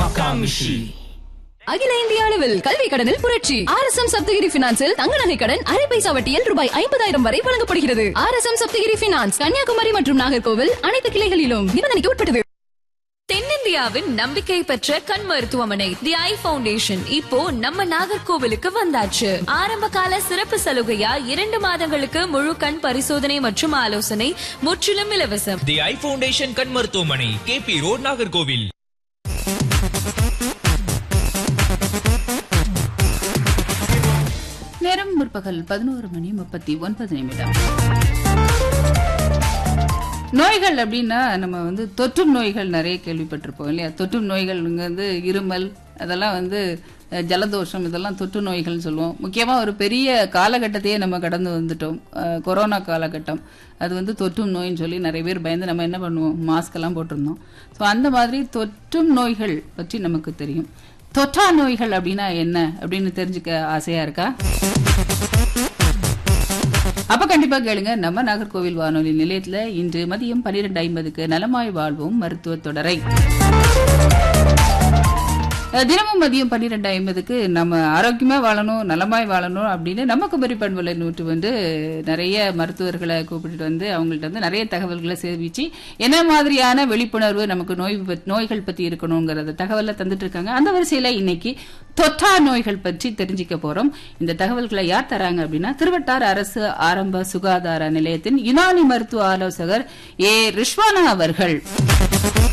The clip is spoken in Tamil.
Makamishi. அகில இந்திய அளவில் கல்வி கடனில் புரட்சி ஆர் எஸ் எம் சப்தகிரி பினான்சில் தங்க நகை கடன் அரை பைசா வட்டியில் ரூபாய் ஐம்பதாயிரம் வரை வழங்கப்படுகிறது R S M Sapthagiri finance Kanniyakumari மற்றும் நாகர்கோவில் அனைத்து கிளைகளிலும் நிபந்தனைக்கு உட்பட்டது தென்னிந்தியாவின் நம்பிக்கை பெற்ற கண் மருத்துவமனை தி ஐ ஃபவுண்டேஷன் இப்போ நம்ம நாகர்கோவிலுக்கு வந்தாச்சு ஆரம்ப கால சிறப்பு சலுகையா இரண்டு மாதங்களுக்கு முழு கண் பரிசோதனை மற்றும் ஆலோசனை முற்றிலும் இலவசம் தி ஐ ஃபவுண்டேஷன் கண் மருத்துவமனை கேபி ரோட் நாகர்கோவில் நேரம் முற்பகல் பதினோரு மணி முப்பத்தி ஒன்பது நிமிடம் நோய்கள் அப்படின்னா நம்ம வந்து தொற்றும் நோய்கள் நிறைய கேள்விப்பட்டிருப்போம் இல்லையா தொற்றும் நோய்கள் இங்க வந்து இருமல் அதெல்லாம் வந்து அஹ், ஜலதோஷம் இதெல்லாம் தொற்று நோய்கள்னு சொல்லுவோம் முக்கியமாக ஒரு பெரிய காலகட்டத்தையே நம்ம கடந்து வந்துட்டோம் அஹ், கொரோனா காலகட்டம் அது வந்து தொற்றும் நோயின்னு சொல்லி நிறைய பேர் பயந்து நம்ம என்ன பண்ணுவோம் மாஸ்க் எல்லாம் போட்டிருந்தோம் ஸோ அந்த மாதிரி தொற்றும் நோய்கள் பற்றி நமக்கு தெரியும் தொற்றா நோய்கள் அப்படின்னா என்ன அப்படின்னு தெரிஞ்சுக்க ஆசையா இருக்கா அப்ப கண்டிப்பா கேளுங்க நம்ம நாகர்கோவில் வானொலி நிலையத்துல இன்று மதியம் பன்னிரெண்டு ஐம்பதுக்கு நலமாய் வாழ்வோம் மருத்துவ தொடரை அஹ் தினமும் மதியம் பன்னிரெண்டு ஐம்பதுக்கு நம்ம ஆரோக்கியமா வாழணும் நலமாய் வாழணும் அப்படின்னு நம்ம குமரி பண்பலை நூற்று வந்து நிறைய மருத்துவர்களை கூப்பிட்டுட்டு வந்து அவங்கள்ட்ட வந்து நிறைய தகவல்களை சேவிச்சு என்ன மாதிரியான விழிப்புணர்வு நமக்கு நோய் பத்- நோய்கள் பத்தி இருக்கணுங்கிறத தகவலை தந்துட்டு இருக்காங்க அந்த வரிசையில இன்னைக்கு தொற்றா நோய்கள் பற்றி தெரிஞ்சுக்க போறோம் இந்த தகவல்களை யார் தராங்க அப்படின்னா திருவட்டார் அரசு ஆரம்ப சுகாதார நிலையத்தின் யுனானி மருத்துவ ஆலோசகர் ஏ ரிஷ்வானா அவர்கள்